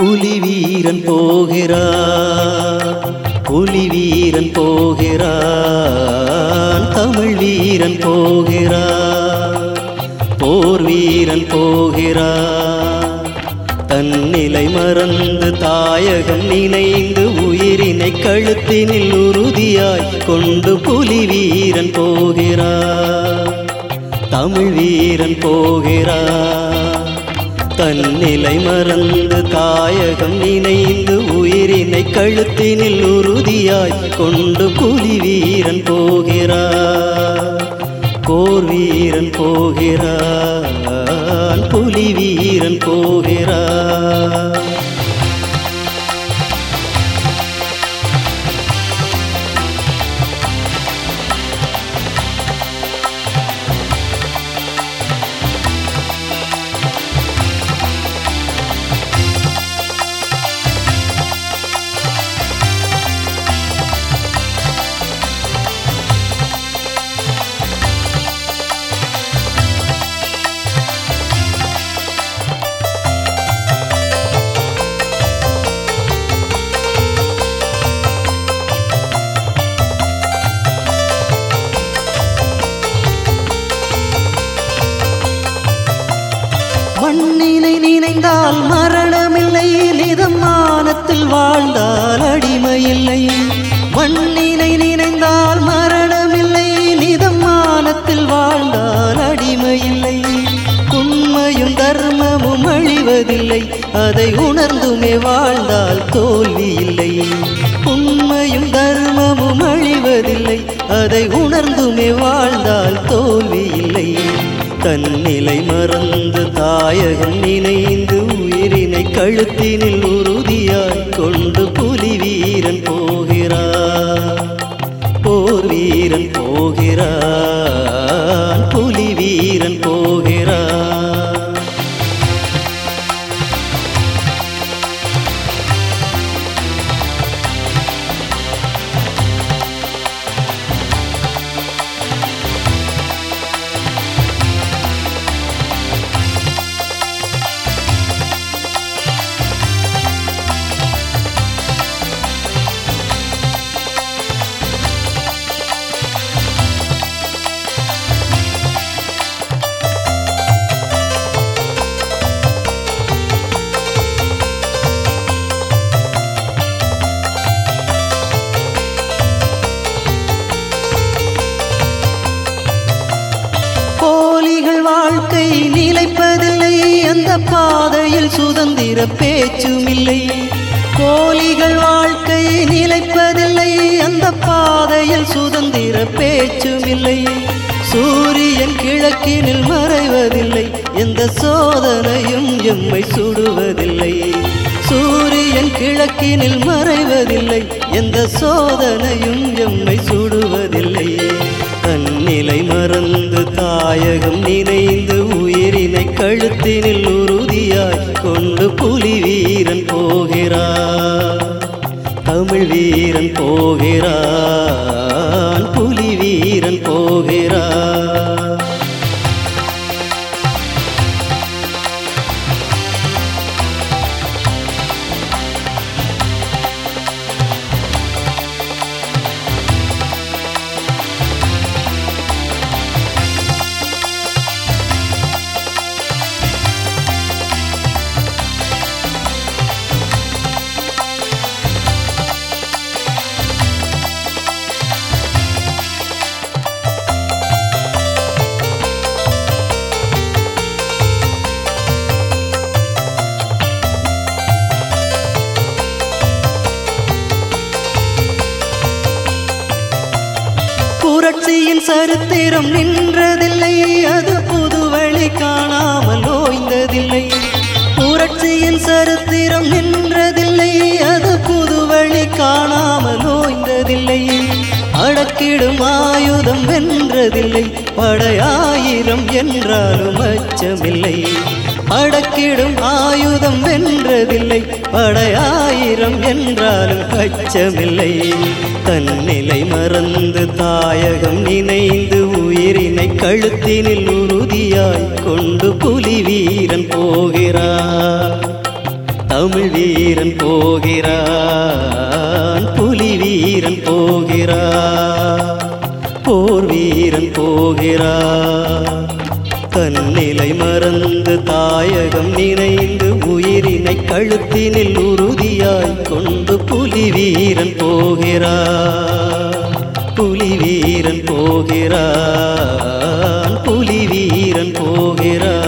புலி வீரன் போகிறான் புலி வீரன் போகிறான் தமிழ் வீரன் போகிறான் போர் வீரன் போகிறான் தன்னிலை மறந்து தாயகம் நினைந்து உயிரினை கழுத்தினில் உறுதியாய் கொண்டு புலி வீரன் போகிறான் தமிழ் வீரன் போகிறான் தன்னிலை மறந்து தாயகம் நினைந்து உயிரினை கழுத்தினில் உறுதியாய் கொண்டு புலி வீரன் போகிறான் போர் வீரன் போகிறான் புலி வீரன் போகிறான் மண்ணினை நினைந்தால் மரணமில்லை நிதமானத்தில் வாழ்ந்தால் அடிமையில்லை மண்ணினை நினைந்தால் மரணமில்லை நிதமானத்தில் வாழ்ந்தால் அடிமையில்லை உண்மையும் தர்மமும் அழிவதில்லை அதை உணர்ந்துமே வாழ்ந்தால் தோல்வி இல்லை உண்மையும் தர்மமும் அழிவதில்லை அதை உணர்ந்துமே வாழ்ந்தால் தோல்வி இல்லை தன்னிலை மறந்து தாயகம் நினைந்து உயிரினை கழுத்தினில் உறுதியாய் கொண்டு புலி வீரன் போகிறான் போர் வீரன் போகிறான் புலி வீரன் போகிறான் போலிகள் வாழ்க்கை நிலைப்பதில்லை அந்த பாதையில் சுதந்திர பேச்சுமில்லை போலிகள் வாழ்க்கை நிலைப்பதில்லை அந்த பாதையில் சுதந்திர பேச்சுமில்லை சூரியன் கிழக்கினில் மறைவதில்லை எந்த சோதனையும் எம்மை சுடுவதில்லை சூரியன் கிழக்கினில் மறைவதில்லை எந்த சோதனையும் எம்மை சுடுவதில்லை தன்னிலை மறந்து தாயகம் நினைந்து உயிரினை கழுத்தினில் உறுதியாய் கொண்டு புலி வீரன் போகிறான் தமிழ் வீரன் போகிறான் புலி வீரன் போகிறான் புரட்சியின் சரித்திரம் நின்றதில்லை அது புதுவழி காணாமல் ஓய்ந்ததில்லை புரட்சியின் சரித்திரம் நின்றதில்லை அது புதுவழி காணாமல் ஓய்ந்ததில்லை அடக்கிடும் ஆயுதம் வென்றதில்லை படையாயிரம் என்றாலும் அச்சமில்லை அடக்கிடும் ஆயுதம் வென்றதில்லை படையாயிரம் என்றாலும் அச்சமில்லை தன்னிலை மறந்து தாயகம் நினைந்து உயிரினை கழுத்தினில் உறுதியாய் கொண்டு புலி வீரன் போகிறார் தமிழ் வீரன் போகிறான் புலி வீரன் போகிறான் போர் வீரன் போகிறான் தன்னிலை மறந்து தாயகம் நினைந்து உயிரினை கழுத்தினில் உறுதியாய் கொண்டு புலி வீரன் போகிறான் புலி வீரன் போகிறான் புலி வீரன் போகிறான்